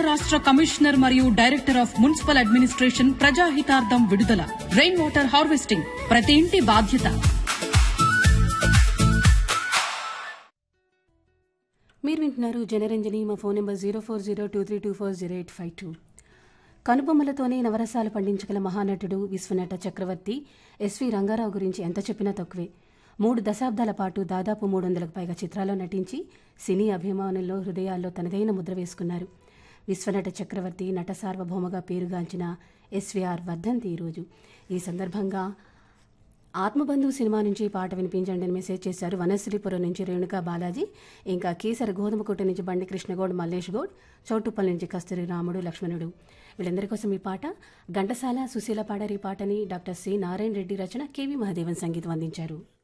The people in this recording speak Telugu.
రాష్ట్ర కమిషనర్ మరియు డైరెక్టర్ ఆఫ్ మున్సిపల్ అడ్మినిస్ట్రేషన్ ప్రజాహితార్థం విడుదల రెయిన్ వాటర్ హార్వెస్టింగ్ ప్రతి ఇంటి బాధ్యత మీరు వింటున్నారు జనరంజని మా phone number zero four zero two three two four zero eight five two కనుబొమ్మలతోనే నవరసాలు పండించగల మహానటుడు విశ్వనట చక్రవర్తి ఎస్వి రంగారావు గురించి ఎంత చెప్పినా తక్కువే మూడు దశాబ్దాల పాటు దాదాపు మూడు వందలకు పైగా చిత్రాల్లో నటించి సినీ అభిమానుల్లో హృదయాల్లో తనదైన ముద్ర వేసుకున్నారు విశ్వనట చక్రవర్తి నట సార్వభౌమగా పేరుగాంచిన ఎస్వీఆర్ వర్ధంతి ఈరోజు ఈ సందర్భంగా ఆత్మబంధు సినిమా నుంచి పాట వినిపించండి అని మెసేజ్ చేశారు వనశ్రీపురం నుంచి రేణుకా బాలాజీ ఇంకా కీసర గోధుమకోట నుంచి బండి కృష్ణగౌడ్ మల్లేష్ గౌడ్ చౌటుప్పల్ నుంచి కస్తూరి రాముడు లక్ష్మణుడు వీళ్ళందరి కోసం ఈ పాట ఘంటసాల సుశీల పాడారి పాటని డాక్టర్ సి నారాయణ రెడ్డి రచన కేవి మహాదేవన్ సంగీతం అందించారు